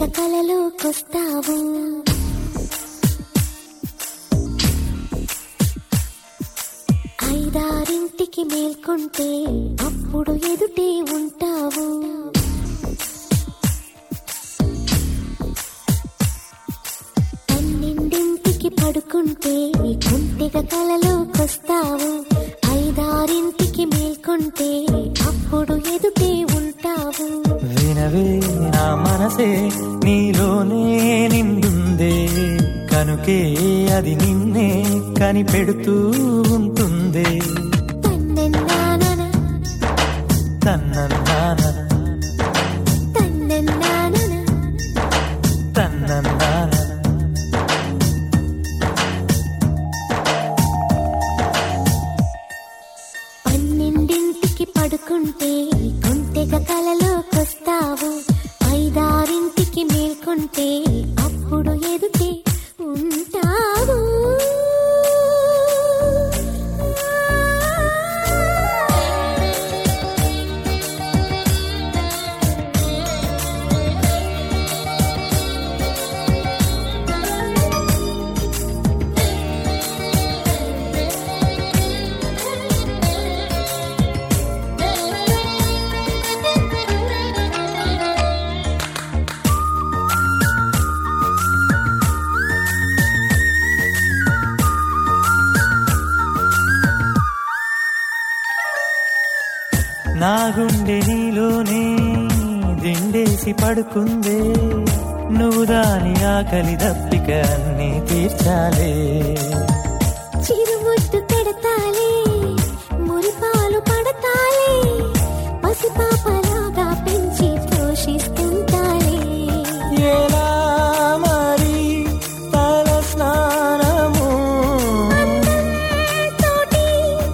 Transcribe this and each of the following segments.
కొంటెగ కలలోకొస్తావు ఐదారింటికి మేల్కొంటే అప్పుడు ఎదుటే ఉంటావు పన్నెండింటికి పడుకుంటే కొంటెగ కలలోకొస్తావు ఐదారింటికి మేల్కొంటే అప్పుడు ఎదుటే ఉంటావు వినవే నా మనసే నీలోనే నిండుందే కనుకే అది నిన్నే కనిపెడుతూ ఉంటుందే తన్నెన్నానన తన్నన్నాన తన్నెన్నానన తన్నన్నాన పన్నెండింటికి పడుకుంటే కొంటెగ కలలోకొస్తావు ఐదారింటికి మేల్కొంటే అప్పుడు ఎదుటే ఉంటావు నా గుండె నీలోనే దిండేసి పడుకుందే నువ్వు దాని ఆకలి దప్పిక అన్ని తీర్చాలే చిరుముద్దు పెడతాలే మురిపాలు పడతాలే పసిపాపలాగా పెంచి పోషిస్తుంటాలే ఎలా మరి తల స్నానము తోటి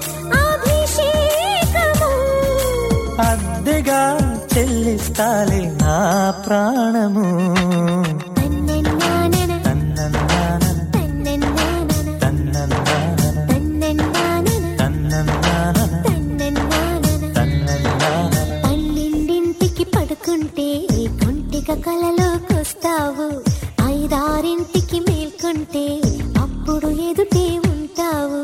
అభిషేకము అద్దెగా చెల్లిస్తాలే నా ప్రాణము తన్నెన్నానన తన్నన్నాన తన్నెన్నానన తన్నన్నాన తన్నెన్నానన తన్నన్నాన తన్నెన్నానన తన్నన్నాన పన్నెండింటికి పడుకుంటే కొంటిక కలలోకొస్తావు ఐదారింటికి మేల్కొంటే అప్పుడు ఎదుటే ఉంటావు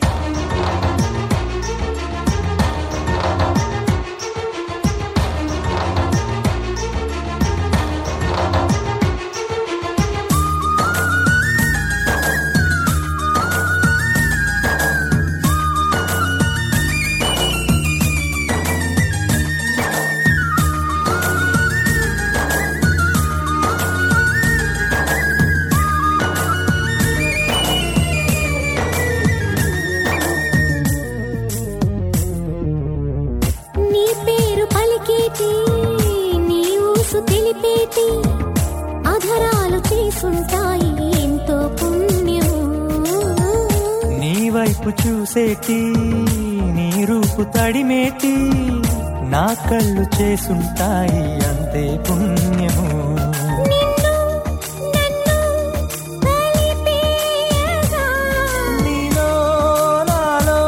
నీ పేరు పలికేటి నీ ఊసు తెలిపేటి అధరాలు చేసుంటాయి ఎంతో పుణ్యం నీ వైపు చూసేటి నీ రూపు తడిమేటి నా కళ్ళు చేసుంటాయి అంతే పుణ్యము నిన్ను నన్ను కలిపేయగా నీలో నాలో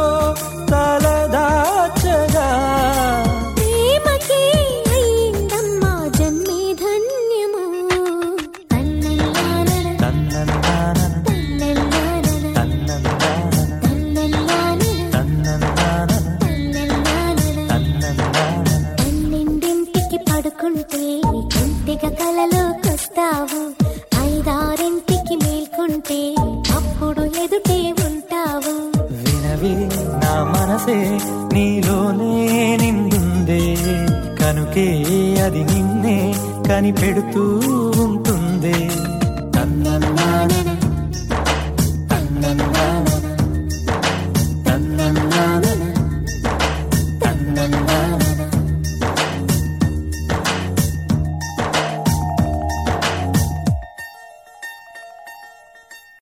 తలదాచగా ప్రేమకే అయిందమ్మా జన్మే ధన్యము తన్నెల్లానన తన్నన్నాన తన్నెల్లానన తన్నన్నాన తన్నెల్లానన తన్నన్నాన తన్నెల్లానన తన్నన్నాన పన్నెండింటికి పడుకుంటే కొంటిగ కలలోకొస్తావు ఐదారింటికి మేల్కొంటే అప్పుడు ఎదుటే ఉంటావు వినవి నా మనసే నీలోనే నిండుందే కనుకే అది నిన్నే కనిపెడుతూ